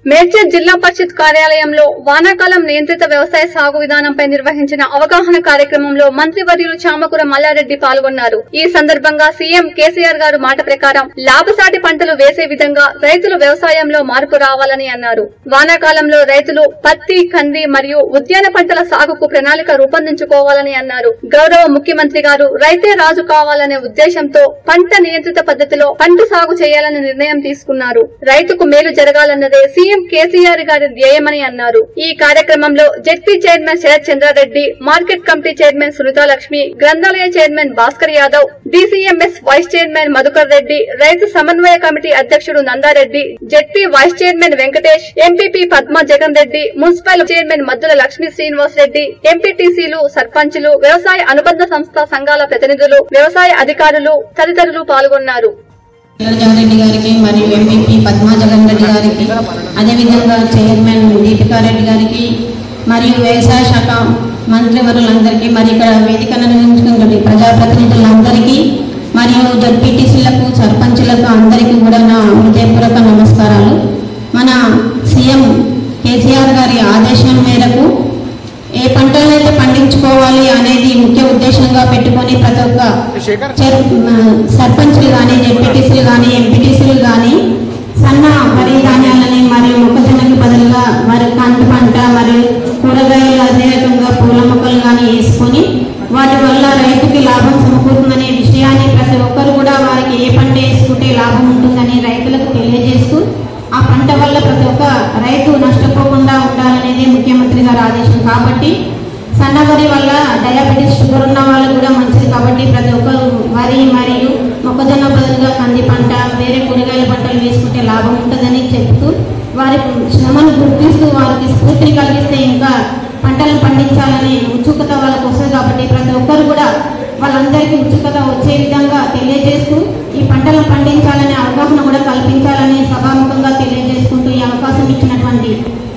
మేడ్చల్ జిల్లా పరిషత్ కార్యాలయంలో వానాకాలం నియంత్రిత వ్యవసాయ సాగు విధానంపై నిర్వహించిన అవగాహన కార్యక్రమంలో మంత్రివర్యులు చామకూర మల్లారెడ్డి పాల్గొన్నారు ఈ సందర్భంగా సీఎం కేసీఆర్ గారు మాట ప్రకారం లాభసాటి పంటలు వేసే విధంగా రైతులు వ్యవసాయంలో మార్పు రావాలని అన్నారు వానాకాలంలో రైతులు పత్తి కంది మరియు ఉద్యాన పంటల సాగుకు ప్రణాళిక రూపొందించుకోవాలని అన్నారు గౌరవ ముఖ్యమంత్రి గారు రైతే రాజు కావాలనే ఉద్దేశంతో పంట నియంత్రిత పద్ధతిలో పంట సాగు చేయాలని నిర్ణయం తీసుకున్నారు రైతుకు మేలు జరగాలన్నదే సీఎం కేసీఆర్ గారి ధ్యేయమని అన్నారు ఈ కార్యక్రమంలో ZP chairman Sarath Chandra Reddy market committee chairman Sunitha Lakshmi గ్రంథాలయ chairman Bhaskar Yadav DCMS vice chairman Madhukar Reddy రైతు సమన్వయ కమిటీ అధ్యక్షుడు Nanda Reddy ZP vice chairman Venkatesh MPP Padma Jagan Reddy municipal chairman Maddula Lakshmi Srinivas Reddy ఎంపీటీసీలు సర్పంచులు వ్యవసాయ అనుబంధ సంస్థ సంఘాల ప్రతినిధులు వ్యవసాయ అధికారులు తదితరులు పాల్గొన్నారు రెడ్డి గారికి మరియు ఎంపీపీ పద్మా జగన్ రెడ్డి గారికి అదేవిధంగా చైర్మన్ దీపికారెడ్డి గారికి మరియు వ్యవసాయ శాఖ మంత్రివరులందరికీ మరి ఇక్కడ వేదికను నిర్వహించుకున్న ప్రజాప్రతినిధులందరికీ మరియు జడ్పీటీసీలకు సర్పంచులకు అందరికీ కూడా నా హృదయపూర్వక నమస్కారాలు మన సీఎం కేసీఆర్ గారి ఆదేశం మేరకు ఏ పంటలైతే పండించుకోవాలి అనేది ముఖ్య ఉద్దేశంగా పెట్టుకొని ప్రతి ఒక్క చెర్- మ, సర్పంచులు కానీ జెడ్పీటీసీలు కానీ ఎంపీటీసీలు కానీ సన్న వరి ధాన్యాలని మరియు మొక్కజొన్నకి బదులుగా మరి కంది పంట మరియు కూరగాయలు అదే రకంగా పూల మొక్కలు కానీ వేసుకొని వాటి వల్ల రైతుకి లాభం సమకూరుతుందనే విషయాన్ని ప్రతి ఒక్కరు కూడా వారికి ఏ పంట వేసుకుంటే లాభం ఉంటుందని రైతులకు తెలియజేస్తూ ఆ పంట వల్ల ప్రతి ఒక్క రైతు నష్టపోకుండా ఉండాలనేది ముఖ్యమంత్రి గారి ఆదేశం కాబట్టి సన్న వరి వల్ల డయాబెటీస్ షుగర్ ఉన్న వాళ్ళు కూడా మంచిది కాబట్టి ప్రతి ఒక్కరు వరి మరియు మొక్కజొన్న బదులుగా కంది పంట వేరే కూరగాయల పంటలు వేసుకుంటే లాభం ఉంటుందని చెప్తూ వారి శ్రమను గుర్తిస్తూ వారికి స్ఫూర్తిని కలిగిస్తే ఇంకా పంటలను పండించాలనే ఉత్సుకత వాళ్ళకు వస్తుంది కాబట్టి ప్రతి ఒక్కరు కూడా వాళ్ళందరికీ ఉత్సుకత వచ్చే విధంగా తెలియజేస్తూ ఈ పంటలను పండించాలనే అవగాహన కూడా కల్పించాలని సభాముఖంగా తెలియజేసుకుంటూ ఈ అవకాశం ఇచ్చినటువంటి